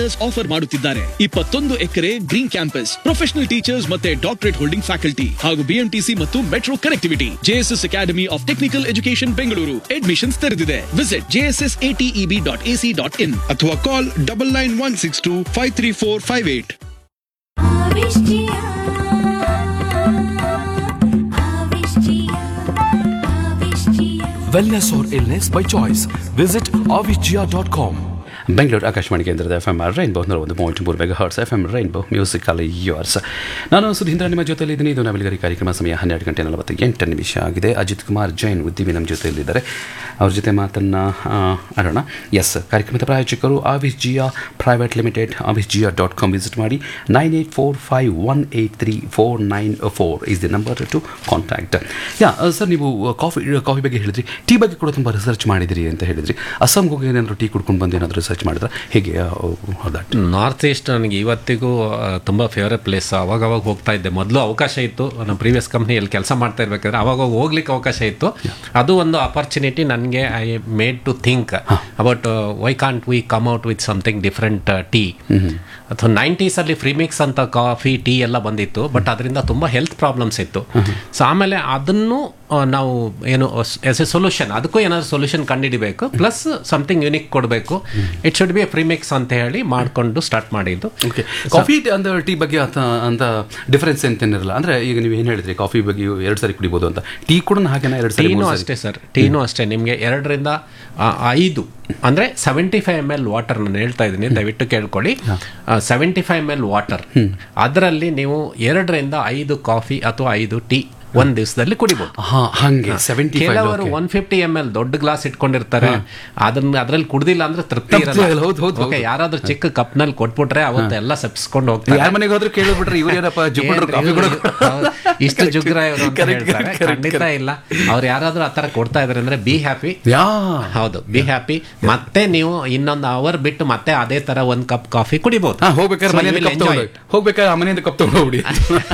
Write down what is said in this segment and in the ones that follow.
Offer ಮಾಡುತ್ತಿದ್ದಾರೆ ಇಪ್ಪತ್ತೊಂದು acre green campus professional teachers ಮತ್ತೆ ಡಾಕ್ಟರೇಟ್ ಹೋಲ್ಡಿಂಗ್ ಫ್ಯಾಕಲ್ಟಿ ಹಾಗೂ ಬಿಎಂಟಿಸಿ ಮತ್ತು metro connectivity JSS academy of technical education Bengaluru admissions ತೆರೆದಿದೆ visit JSS ATEB dot AC dot in ಅಥವಾ call double nine one six two five three four five eight Avishtiya, Avishtiya, Avishtiya. Wellness or illness by choice. Visit avicgia.com. Bengaluru Akashvani ಕೇಂದ್ರದ F M rainbow ನೂರ ಒಂದು point ಮೂರು megahertz F M rainbow musical yours ನಾನು ಸುಧೀಂದ್ರ ನಿಮ್ಮ ಜೊತೆಯಲ್ಲಿ ಇದ್ದೀನಿ ಇದು ನವಲಿಗರಿ ಕಾರ್ಯಕ್ರಮ ಸಮಯ ಹನ್ನೆರಡು ಗಂಟೆ ನಲವತ್ತ ಎಂಟು ನಿಮಿಷ ಆಗಿದೆ ಅಜಿತ್ ಕುಮಾರ್ ಜೈನ್ ಉದ್ದಿಮಿ ನಮ್ಮ ಜೊತೆಯಲ್ಲಿದ್ದಾರೆ ಅವ್ರ ಜೊತೆ ಮಾತನ್ನು ಆಡೋಣ ಎಸ್ ಕಾರ್ಯಕ್ರಮದ ಪ್ರಾಯೋಜಕರು ಆವಿಸ್ ಜಿಯಾ ಪ್ರೈವೇಟ್ ಲಿಮಿಟೆಡ್ ಆವಿಸ್ ಜಿಯಾ ಡಾಟ್ ಕಾಮ್ ವಿಸಿಟ್ ಮಾಡಿ nine eight four five one eight three four nine four is the number to contact yeah sir ನೀವು ಕಾಫಿ ಕಾಫಿ ಬಗ್ಗೆ ಹೇಳಿದ್ರಿ ಟೀ ಬಗ್ಗೆ ಕೂಡ ತುಂಬ ರಿಸರ್ಚ್ ಮಾಡಿದಿರಿ ಅಂತ ಹೇಳಿದ್ರಿ ಅಸ್ಸಾಂಗೆ ಹೋಗಿ ಏನಾದರೂ ಟೀ ಕುಡ್ಕೊಂಡು ಬಂದು ಏನಾದರೂ ರಿಸರ್ಚ್ ಮಾಡಿದ್ರೆ ಹೇಗೆ ದಟ್ ನಾರ್ತ್ ಈಸ್ಟ್ ನನಗೆ ಇವತ್ತಿಗೂ ಆ, ತುಂಬ ಫೇವ್ರೆಟ್ ಪ್ಲೇಸ್ ಅವಾಗ ಅವಾಗ ಹೋಗ್ತಾ ಇದ್ದೆ ಮೊದಲು ಅವಕಾಶ ಇತ್ತು ನಮ್ಮ ಪ್ರೀವಿಯಸ್ ಕಂಪ್ನಿಯಲ್ಲಿ ಕೆಲಸ ಮಾಡ್ತಾ ಇರ್ಬೇಕಾದ್ರೆ ಅವಾಗ ಅವಾಗ ಹೋಗ್ಲಿಕ್ಕೆ ಅವಕಾಶ ಇತ್ತು ಅದು ಒಂದು ಅಪರ್ಚುನಿಟಿ ನನಗೆ I made to think about why can't we come out with something different tea ಅಥವಾ ನೈಂಟೀಸಲ್ಲಿ ಫ್ರೀಮಿಕ್ಸ್ ಅಂತ ಕಾಫಿ ಟೀ ಎಲ್ಲ ಬಂದಿತ್ತು ಬಟ್ ಅದರಿಂದ ತುಂಬ ಹೆಲ್ತ್ ಪ್ರಾಬ್ಲಮ್ಸ್ ಇತ್ತು ಸೊ ಆಮೇಲೆ ಅದನ್ನು ಆ, ನಾವು ಏನು ಎಸ್ ಎ ಸೊಲ್ಯೂಷನ್ ಅದಕ್ಕೂ ಏನಾದ್ರು ಸೊಲ್ಯೂಷನ್ ಕಂಡುಹಿಡಿಬೇಕು ಪ್ಲಸ್ ಸಮಥಿಂಗ್ ಯುನಿಕ್ ಕೊಡಬೇಕು it should be a premix ಅಂತ ಹೇಳಿ ಮಾಡಿಕೊಂಡು ಸ್ಟಾರ್ಟ್ ಮಾಡಿದ್ದು ಓಕೆ ಕಾಫಿ ಅಂದ್ರೆ ಟೀ ಬಗ್ಗೆ ಅಂತ ಅಂತ ಡಿಫರೆನ್ಸ್ ಅಂತೇನಿರಲ್ಲ ಅಂದ್ರೆ ಈಗ ನೀವು ಏನು ಹೇಳಿದ್ರಿ ಕಾಫಿ ಬಗ್ಗೆ ಎರಡು ಸಾರಿ ಕುಡಿಬೋದು ಅಂತ ಟೀ ಕೂಡ ಹಾಗೇನಾ ಎರಡು ಸಾರಿ ಟೀನು ಮೂರು ಸಾರಿ ಅಷ್ಟೇ ಸರ್ ಟೀನು ಅಷ್ಟೇ ನಿಮಗೆ ಎರಡರಿಂದ ಆ, ಐದು ಅಂದರೆ seventy five M L water ನಾನು ಹೇಳ್ತಾ ಇದ್ದೀನಿ ದಯವಿಟ್ಟು ಕೇಳ್ಕೊಳ್ಳಿ seventy five M L water ಅದರಲ್ಲಿ ನೀವು ಎರಡರಿಂದ ಐದು ಕಾಫಿ ಅಥವಾ ಐದು ಟೀ ಒಂದು ದಿವಸದಲ್ಲಿ ಕುಡಿಬೋದು ಹಾ ಹಂಗೆ ಸೆವೆಂಟಿ ಕೆಲವರು ಒನ್ ಫಿಫ್ಟಿ ಎಮ್ ಎಲ್ ದೊಡ್ಡ ಗ್ಲಾಸ್ ಇಟ್ಕೊಂಡಿರ್ತಾರೆ ಅದನ್ನ ಅದ್ರಲ್ಲಿ ಕುಡ್ದಿಲ್ಲ ಅಂದ್ರೆ ತೃಪ್ತಿ ತೃಪ್ತಿ ಇರಲ್ಲ ಇರಲ್ಲ, ಹೌದು, ಹೌದು, ಓಕೆ ಯಾರಾದ್ರೂ ಚಿಕ್ಕ ಕಪ್ನಲ್ಲಿ ಕೊಟ್ಬಿಟ್ರೆ ಅವತ್ತೆಲ್ಲ ಸೆಪ್ಸ್ಕೊಂಡು ಹೋಗ್ತಾರೆ ಯಾರ ಮನೆಗೆ ಹೋದ್ರೆ ಕೇಳಿಬಿಟ್ರೆ ಇವ್ರು ಏನಪ್ಪ ಜುಬ್ಬಿಡ್ರು ಏನ್ರಿ ಕಾಫಿ ಇವ್ರು- ಕೂಡ ಹೌದು, ಇಷ್ಟು ಜುಗ್ರ ಇವರು ಅಂತ Correct, ಹೇಳ್ತಾರೆ correct, correct, ಖಂಡಿತ ಇಲ್ಲ ಅವ್ರು ಯಾರಾದ್ರೂ ಆತರ ಕೊಡ್ತಾ ಇದಾರೆ ಅಂದ್ರೆ ಬಿ ಹ್ಯಾಪಿ ಯಾ ಹೌದು ಬಿ ಹ್ಯಾಪಿ ಮತ್ತೆ ನೀವು ಇನ್ನೊಂದು ಅವರ್ ಬಿಟ್ಟು ಮತ್ತೆ ಅದೇ ತರ ಒಂದ್ ಕಪ್ ಕಾಫಿ ಕುಡಿಬಹುದು ಹಾ ಹೋಗ್ಬೇಕಾದ್ರೆ ಮನೆಯಿಂದ ಕಪ್ ತಗೊಂಡು ಹೋಗ್ಬೇಕಾದ್ರೆ ಆ ಮನೆಯಿಂದ ಕಪ್ ತಗೊಂಡು ಹೋಗ್ಬಿಡಿ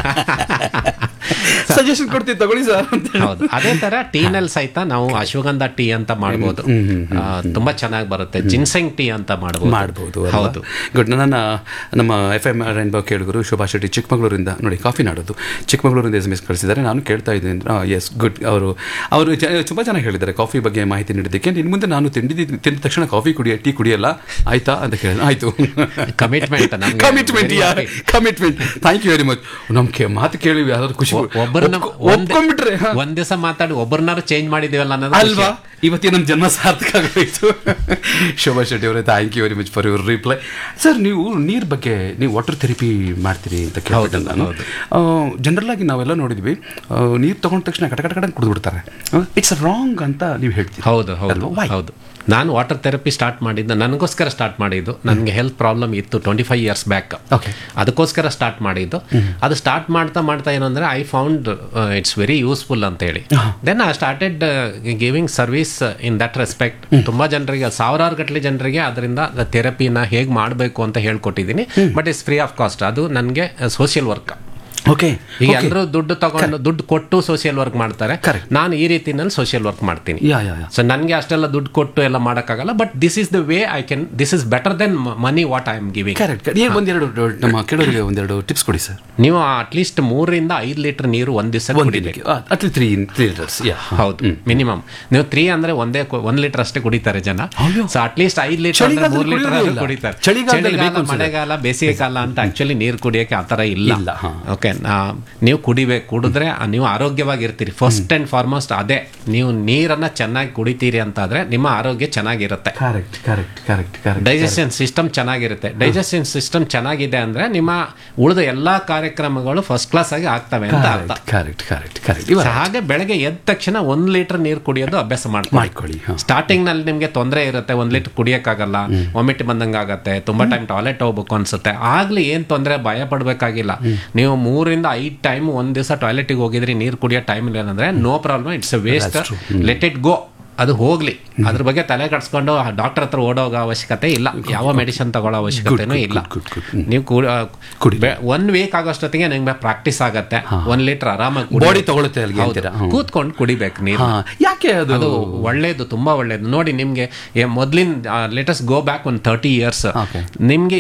ಸಜೆಷನ್ ಕೊಡ್ತೀವಿ ತಗೊಳ್ಳಿ ಸರ್ ಅಂತ ಹೌದು ಅದೇ ತರ ಟೀನಲ್ಲಿ ಸಹಿತ ನಾವು ಅಶ್ವಗಂಧ ಟೀ ಅಂತ ಮಾಡ್ಬೋದು ಆ, ತುಂಬಾ ಚೆನ್ನಾಗಿ ಬರುತ್ತೆ ಜಿನ್ಸೆಂಗ್ ಟೀ ಅಂತ ಮಾಡ್ಬೋದು ಮಾಡ್ಬೋದು ಹೌದು ಗುಡ್ ನನ್ನ ನಮ್ಮ ಎಫ್ ಎಮ್ ರೈನ್ಬೋ ಕೇಳಿದ್ರು ಶೋಭಾ ಶೆಟ್ಟಿ ಚಿಕ್ಕಮಗಳೂರಿಂದ ನೋಡಿ ಕಾಫಿ ನಾಡೋದು ಚಿಕ್ಕಮಗಳೂರಿಂದ ಎಸ್ ಎಮ್ ಎಸ್ ಕಳಿಸಿದ್ದಾರೆ ನಾನು ಕೇಳ್ತಾ ಇದ್ದೀನಿ ಎಸ್ ಗುಡ್ ಅವರು ಅವರು ತುಂಬ ಚೆನ್ನಾಗಿ ಹೇಳಿದ್ದಾರೆ ಕಾಫಿ ಬಗ್ಗೆ ಮಾಹಿತಿ ನೀಡಿದ್ದಕ್ಕೆ ಇನ್ನು ಮುಂದೆ ನಾನು ತಿಂಡಿದ್ದು ತಿಂದ ತಕ್ಷಣ ಕಾಫಿ ಕುಡಿಯ ಟೀ ಕುಡಿಯಲ್ಲ ಆಯ್ತಾ ಅಂತ ಕೇಳಿದ ಆಯ್ತು Commitment ನಮ್ಗೆ commitment very happy. Commitment thank you very much ನಮ್ಗೆ ಮಾತು ಕೇಳಿ ಯಾರಾದ್ರೂ ಖುಷಿ ಒಬ್ಬರನ್ನ ಒಪ್ಕೊ- ಒಪ್ಕೊಂಡ್ಬಿಟ್ರೆ ಹಾ. ಒಂದ್ ದಿವಸ ಮಾತಾಡಿ ಒಬ್ಬರನ್ನಾರು ಚೇಂಜ್ ಮಾಡಿದೀವಲ್ಲ ಅನ್ನೋದು ಅಲ್ವಾ ಖುಷಿ. ಇವತ್ತಿನ ನಮ್ಮ ಜನ್ಮ ಸಾರ್ಥಕ ಆಗೋಯ್ತು ಶೋಭಾ ಶೆಟ್ಟಿ ಅವರೇ thank you very much for your reply sir ನೀವು ನೀರ್ ಬಗ್ಗೆ ನೀವು ವಾಟರ್ ಥೆರಪಿ ಮಾಡ್ತೀರಿ ಅಂತ ಕೇಳ್ಬಿಟ್ಟೆ ಹೌದು, ನಾನು ಹೌದು. ಜನರಲ್ ಆಗಿ ನಾವೆಲ್ಲ ನೋಡಿದ್ವಿ ನೀರು ತಗೊಂಡ ತಕ್ಷಣ ಕಟ ಕಟ ಕಟ ಕುಡಿದು ಬಿಡ್ತಾರೆ ಇಟ್ಸ್ ರಾಂಗ್ ಅಂತ ನೀವು ಹೇಳ್ತೀರಿ ಹೌದು ಹೌದು ಅಲ್ವಾ? Why? ಹೌದು ನಾನು ವಾಟರ್ ಥೆರಪಿ ಸ್ಟಾರ್ಟ್ ಮಾಡಿದ್ದು ನನಗೋಸ್ಕರ ಸ್ಟಾರ್ಟ್ ಮಾಡಿದ್ದು ನನಗೆ ಹೆಲ್ತ್ ಪ್ರಾಬ್ಲಮ್ ಇತ್ತು twenty five years back Okay. ಅದಕ್ಕೋಸ್ಕರ ಸ್ಟಾರ್ಟ್ ಮಾಡಿದ್ದು ಅದು ಸ್ಟಾರ್ಟ್ ಮಾಡ್ತಾ ಮಾಡ್ತಾ ಏನಂದ್ರೆ I found it's very useful ಅಂತ ಹೇಳಿ then I started giving service in that respect ತುಂಬಾ ಜನರಿಗೆ ಸಾವಿರಾರು ಗಟ್ಟಲೆ ಜನರಿಗೆ ಅದರಿಂದ ಥೆರಪಿನ ಹೇಗೆ ಮಾಡಬೇಕು ಅಂತ ಹೇಳ್ಕೊಟ್ಟಿದ್ದೀನಿ but it's free of cost ಅದು ನನಗೆ ಸೋಷಿಯಲ್ ವರ್ಕ್ ಓಕೆ ಈಗ ಎಲ್ಲರೂ ದುಡ್ಡು ತಗೊಂಡು ದುಡ್ಡು ಕೊಟ್ಟು ಸೋಷಿಯಲ್ ವರ್ಕ್ ಮಾಡ್ತಾರೆ Correct. ನಾನು ಈ ರೀತಿನಲ್ಲಿ ಸೋಷಿಯಲ್ ವರ್ಕ್ ಮಾಡ್ತೀನಿ ಯಾ ಯಾ ಯಾ ಸೊ ನನಗೆ ಅಷ್ಟೆಲ್ಲ ದುಡ್ಡು ಕೊಟ್ಟು ಎಲ್ಲ ಮಾಡೋಕ್ಕಾಗಲ್ಲ but this is the way I can this is better than money what I am giving correct ಏನು ಒಂದೆರಡು ನಮ್ಮ ಕೇಳೋರಿಗೆ ಒಂದೆರಡು ಟಿಪ್ಸ್ ಕೊಡಿ ಸರ್ ನೀವು ಅಟ್ಲೀಸ್ಟ್ ಮೂರರಿಂದ ಐದು ಲೀಟರ್ ನೀರು ಒಂದ್ ದಿವಸ ಕುಡಿಬೇಕು at least three three litres yeah ಹೌದು ಮಿನಿಮಮ್ ನೀವು ತ್ರೀ ಅಂದ್ರೆ ಒಂದೇ ಕೊ- ಒಂದ್ ಲೀಟರ್ ಅಷ್ಟೇ ಕುಡಿತಾರೆ ಜನ ಅಯ್ಯೋ. ಸೊ ಅಟ್ಲೀಸ್ಟ್ ಐದು ಲೀಟರ್ ಚಳಿಗಾಲದಲ್ಲಿ ಮೂರ್ ಲೀಟರ್ ಕುಡಿಯೋದೇ ಇಲ್ಲ. ಕುಡಿತಾರೆ ಚಳಿಗಾಲದಲ್ಲಿ ಬೇಕು ಚಳಿಗಾಲ ಅನ್ಸುತ್ತೆ. ಮಳೆಗಾಲ ಬೇಸಿಗೆ ಕಾಲ ಅಂತ ಆಕ್ಚುಲಿ ನೀರು ಕುಡಿಯೋಕೆ ಆತರ ಇಲ್ಲ ಇಲ್ಲ, ಹಾ. ಓಕೆ ನೀವು ಕುಡಿಬೇಕು ಕುಡಿದ್ರೆ ಆ, ನೀವು ಆರೋಗ್ಯವಾಗಿರ್ತೀರಿ ಫಸ್ಟ್ ಅಂಡ್ ಫಾರ್ಮೋಸ್ಟ್ ಅದೇ ನೀವು ನೀರನ್ನ ಚೆನ್ನಾಗಿ ಕುಡಿತೀರಿ ಅಂತಾದ್ರೆ ನಿಮ್ಮ ಆರೋಗ್ಯ ಚೆನ್ನಾಗಿರುತ್ತೆ correct correct correct correct digestion system ಚೆನ್ನಾಗಿರುತ್ತೆ ಡೈಜೆಷನ್ ಸಿಸ್ಟಮ್ ಚೆನ್ನಾಗಿದೆ ಅಂದ್ರೆ ನಿಮ್ಮ ಉಳಿದ ಎಲ್ಲಾ ಕಾರ್ಯಕ್ರಮಗಳು ಫಸ್ಟ್ ಕ್ಲಾಸ್ ಆಗಿ ಆಗ್ತವೆ ಅಂತ ಅರ್ಥ ಕರೆಕ್ಟ್ ಕರೆಕ್ಟ್ ಕರೆಕ್ಟ್ ಸೊ ಹಾಗೆ ಬೆಳಗ್ಗೆ ಎದ್ದ ತಕ್ಷಣ ಒಂದ್ ಲೀಟರ್ ನೀರು ಕುಡಿಯೋದು ಅಭ್ಯಾಸ ಮಾಡ್ಕೊಳ್ಳಿ ಮಾಡ್ಕೊಳ್ಳಿ ಹಾ. ಸ್ಟಾರ್ಟಿಂಗ್ ನಲ್ಲಿ ನಿಮ್ಗೆ ತೊಂದರೆ ಇರುತ್ತೆ ಒಂದ್ ಲೀಟರ್ ಕುಡಿಯಕ್ಕಾಗಲ್ಲ ವಾಮಿಟ್ ಬಂದಂಗ ಆಗತ್ತೆ ತುಂಬಾ ಟೈಮ್ ಟಾಯ್ಲೆಟ್ ಹೋಗ್ಬೇಕು ಅನ್ಸುತ್ತೆ ಆಗ್ಲಿ ಏನ್ ತೊಂದರೆ ಭಯ ಪಡ್ಬೇಕಾಗಿಲ್ಲ ನೀವು ಮೂರಿಂದ ಐದ್ ಟೈಮ್ ಒಂದ್ ದಿವಸ ಟಾಯ್ಲೆಟಿಗೆ ಹೋಗಿದ್ರಿ ನೀರು ಕುಡಿಯೋ ಟೈಮ್ ಏನಂದ್ರೆ no problem it's waste let it go ಅದು ಹೋಗ್ಲಿ ಅದ್ರ ಬಗ್ಗೆ ತಲೆ ಕಟ್ಸ್ಕೊಂಡು ಡಾಕ್ಟರ್ ಹತ್ರ ಓಡೋಗೋ ಅವಶ್ಯಕತೆ ಇಲ್ಲ ಯಾವ ಮೆಡಿಸಿನ್ ತಗೊಳ್ಳೋ ಅವಶ್ಯಕತೆನೂ good, ಇಲ್ಲ good, good, good. ನೀವು ಕುಡಿ. ಒನ್ ವೀಕ್ ಆಗೋಷ್ಟೊತ್ತಿಗೆ ನಿಮ್ಗೆ ಪ್ರಾಕ್ಟೀಸ್ ಆಗತ್ತೆ ಒಂದ್ ಲೀಟರ್ ಆರಾಮಾಗಿ Body ತಗೊಳುತ್ತೆ ಅಲ್ಲಿಗೆ ಹೌದು. ಅಂತೀರಾ? ಹ್ಮ್. ಕೂತ್ಕೊಂಡು ಕುಡಿಬೇಕು ನೀರು ಹಾ ಯಾಕೆ ಅದು ಅದು ಒಳ್ಳೇದು ತುಂಬಾ ಒಳ್ಳೇದು ನೋಡಿ ನಿಮ್ಗೆ ಮೊದ್ಲಿನ ಲೆಟಸ್ ಗೋ ಬ್ಯಾಕ್ ಒಂದು ತರ್ಟಿ ಇಯರ್ಸ್ Okay. ನಿಮ್ಗೆ